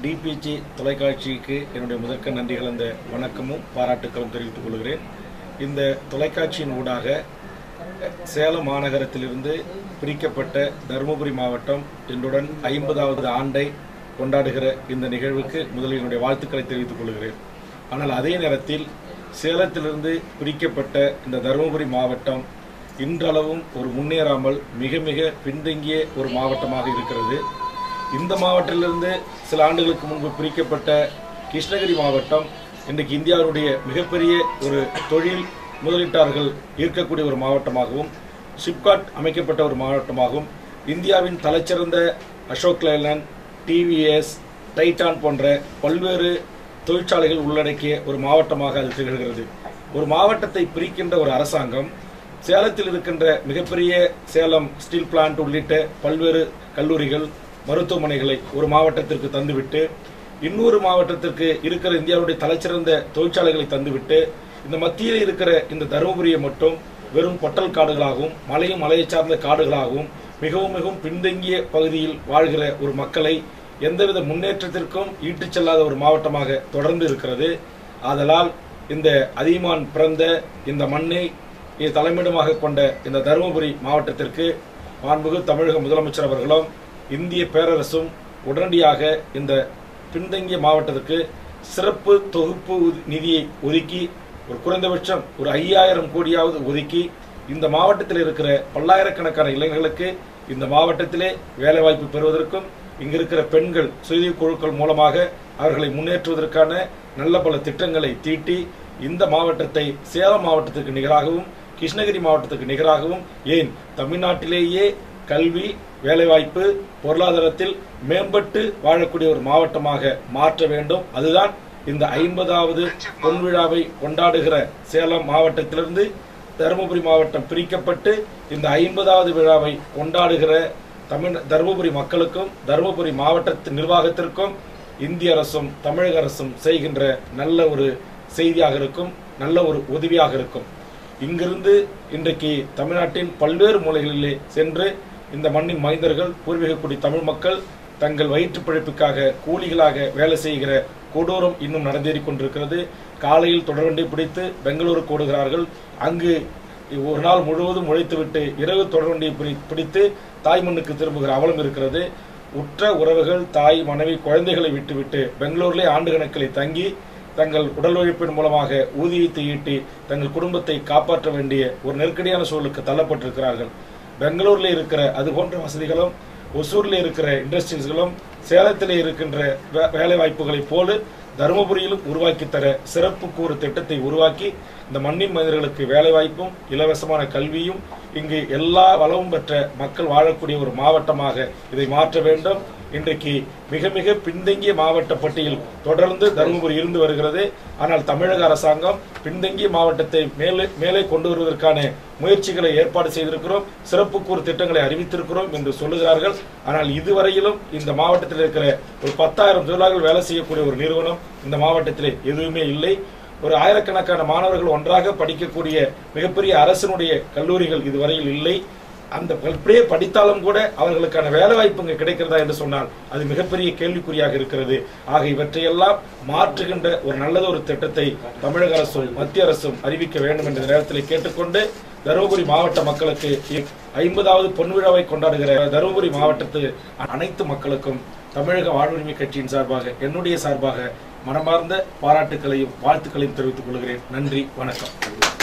TPG தொலைக்காட்சிக்கு என்னுடைய முதற்க நன்றி கலந்த வணக்கமும் பாராட்டுக்களும் தெரிவித்துக் கொள்கிறேன் இந்த தொலைக்காட்சியின் ஊடாக சேலம் மாநகரத்திலிருந்து பிரிக்கப்பட்ட தருமபுரி மாவட்டம் இன்றுடன் ஐம்பதாவது ஆண்டை கொண்டாடுகிற இந்த நிகழ்வுக்கு முதலில் என்னுடைய வாழ்த்துக்களை தெரிவித்துக் கொள்கிறேன் ஆனால் அதே நேரத்தில் சேலத்திலிருந்து பிரிக்கப்பட்ட இந்த தருமபுரி மாவட்டம் இன்றளவும் ஒரு முன்னேறாமல் மிக மிக பின்தங்கிய ஒரு மாவட்டமாக இருக்கிறது இந்த மாவட்டத்திலிருந்து சில ஆண்டுகளுக்கு முன்பு பிரிக்கப்பட்ட கிருஷ்ணகிரி மாவட்டம் இன்றைக்கு இந்தியாவுடைய மிகப்பெரிய ஒரு தொழில் முதலீட்டாளர்கள் ஈர்க்கக்கூடிய ஒரு மாவட்டமாகவும் சிப்காட் அமைக்கப்பட்ட ஒரு மாவட்டமாகவும் இந்தியாவின் தலைச்சிறந்த அசோக் லேலண்ட் டிவிஎஸ் டைட்டான் போன்ற பல்வேறு தொழிற்சாலைகள் உள்ளடக்கிய ஒரு மாவட்டமாக அது திகழ்கிறது ஒரு மாவட்டத்தை பிரிக்கின்ற ஒரு அரசாங்கம் சேலத்தில் இருக்கின்ற மிகப்பெரிய சேலம் ஸ்டீல் பிளான்ட் உள்ளிட்ட பல்வேறு கல்லூரிகள் மருத்துவமனைகளை ஒரு மாவட்டத்திற்கு தந்துவிட்டு இன்னொரு மாவட்டத்திற்கு இருக்கிற இந்தியாவுடைய தலைச்சிறந்த தொழிற்சாலைகளை தந்துவிட்டு இந்த மத்தியில் இருக்கிற இந்த தருமபுரியை மட்டும் வெறும் பொட்டல் காடுகளாகவும் மலையும் மலையை சார்ந்த காடுகளாகவும் மிகவும் மிகவும் பின்தங்கிய பகுதியில் வாழ்கிற ஒரு மக்களை எந்தவித முன்னேற்றத்திற்கும் ஈட்டுச் செல்லாத ஒரு மாவட்டமாக தொடர்ந்து இருக்கிறது ஆதலால் இந்த அதியமான் பிறந்த இந்த மண்ணை இது தலைமையிடமாக கொண்ட இந்த தருமபுரி மாவட்டத்திற்கு மாண்புமிகு தமிழக முதலமைச்சர் அவர்களும் இந்திய பேரரசும் உடனடியாக இந்த பின்தங்கிய மாவட்டத்திற்கு சிறப்பு தொகுப்பு உத- நிதியை ஒதுக்கி ஒரு குறைந்தபட்சம் ஒரு ஐயாயிரம் கோடியாவது ஒதுக்கி இந்த மாவட்டத்தில் இருக்கிற பல்லாயிரக்கணக்கான இளைஞர்களுக்கு இந்த மாவட்டத்திலே வேலைவாய்ப்பு பெறுவதற்கும் இங்கு இருக்கிற பெண்கள் சுய குழுக்கள் மூலமாக அவர்களை முன்னேற்றுவதற்கான நல்ல பல திட்டங்களை தீட்டி இந்த மாவட்டத்தை சேலம் மாவட்டத்திற்கு நிகராகவும் கிருஷ்ணகிரி மாவட்டத்துக்கு நிகராகவும் ஏன் தமிழ்நாட்டிலேயே கல்வி வேலைவாய்ப்பு பொருளாதாரத்தில் மேம்பட்டு வாழக்கூடிய ஒரு மாவட்டமாக மாற்ற வேண்டும் அதுதான் இந்த ஐம்பதாவது பொன்விழாவை கொண்டாடுகிற சேலம் மாவட்டத்திலிருந்து தருமபுரி மாவட்டம் பிரிக்கப்பட்டு இந்த ஐம்பதாவது விழாவை கொண்டாடுகிற தமிழ் தருமபுரி மக்களுக்கும் தருமபுரி மாவட்டத்து நிர்வாகத்திற்கும் இந்திய அரசும் தமிழக அரசும் செய்கின்ற நல்ல ஒரு செய்தியாக இருக்கும் நல்ல ஒரு உதவியாக இருக்கும் இங்கிருந்து இன்றைக்கு தமிழ்நாட்டின் பல்வேறு மூலைகளிலே சென்று இந்த மண்ணின் மைந்தர்கள் பூர்வீக குடி தமிழ் மக்கள் தங்கள் வயிற்று பிழைப்புக்காக கூலிகளாக வேலை செய்கிற கொடூரம் இன்னும் நடந்தேறிக் கொண்டிருக்கிறது காலையில் தொடர்வண்டி பிடித்து பெங்களூருக்கு ஓடுகிறார்கள் அங்கு ஒரு நாள் முழுவதும் உழைத்துவிட்டு இரவு தொடர்வண்டியை பிடி- பிடித்து தாய் மண்ணுக்கு திரும்புகிற அவலம் இருக்கிறது உற்ற உறவுகள் தாய் மனைவி குழந்தைகளை விட்டுவிட்டு பெங்களூரிலே ஆண்டு கணக்கில் தங்கி தங்கள் உடல் உழைப்பின் மூலமாக ஊதியத்தை ஈட்டி தங்கள் குடும்பத்தை காப்பாற்ற வேண்டிய ஒரு நெருக்கடியான சூழலுக்கு தள்ளப்பட்டிருக்கிறார்கள் பெங்களூர்ல இருக்கிற அது போன்ற வசதிகளும் ஒசூர்ல இருக்கிற இண்டஸ்ட்ரீஸ்களும் சேலத்திலே இருக்கின்ற வே- வேலை வாய்ப்புகளைப் போல தருமபுரியிலும் உருவாக்கி தர சிறப்பு கூறு திட்டத்தை உருவாக்கி இந்த மண்ணின் மனிதர்களுக்கு வேலை வாய்ப்பும் இலவசமான கல்வியும் இங்கு எல்லா வளமும் பெற்ற மக்கள் வாழக்கூடிய ஒரு மாவட்டமாக இதை மாற்ற வேண்டும் இன்றைக்கு மிக மிக பின்தங்கிய மாவட்ட பட்டியல் தொடர்ந்து தருமபுரி இருந்து வருகிறது ஆனால் தமிழக அரசாங்கம் பின்தங்கிய மாவட்டத்தை மேலே மேலே கொண்டு வருவதற்கான முயற்சிகளை ஏற்பாடு செய்திருக்கிறோம் சிறப்பு கூறு திட்டங்களை அறிவித்திருக்கிறோம் என்று சொல்லுகிறார்கள் ஆனால் இதுவரையிலும் இந்த மாவட்டத்தில் இருக்கிற ஒரு பத்தாயிரம் தொழிலாளர்கள் வேலை செய்யக்கூடிய ஒரு நிறுவனம் இந்த மாவட்டத்திலே எதுவுமே இல்லை ஒரு ஆயிரக்கணக்கான மாணவர்கள் ஒன்றாக படிக்கக்கூடிய மிகப்பெரிய அரசினுடைய கல்லூரிகள் இதுவரையில் இல்லை அந்த அப்படியே படித்தாலும் கூட அவர்களுக்கான வேலை வாய்ப்பு இங்கு கிடைக்கிறதா என்று சொன்னால் அது மிகப்பெரிய கேள்விக்குறியாக இருக்கிறது ஆக இவற்றையெல்லாம் மாற்றுகின்ற ஒரு நல்லது ஒரு திட்டத்தை தமிழக அரசும் மத்திய அரசும் அறிவிக்க வேண்டும் என்ற நேரத்தில் கேட்டுக்கொண்டு தருமபுரி மாவட்ட மக்களுக்கு ஐம்பதாவது பொன்விழாவை கொண்டாடுகிற தருமபுரி மாவட்டத்து அனைத்து மக்களுக்கும் தமிழக வாழ்வுரிமை கட்சியின் சார்பாக என்னுடைய சார்பாக மனமார்ந்த பாராட்டுக்களையும் வாழ்த்துக்களையும் தெரிவித்துக் கொள்கிறேன் நன்றி வணக்கம்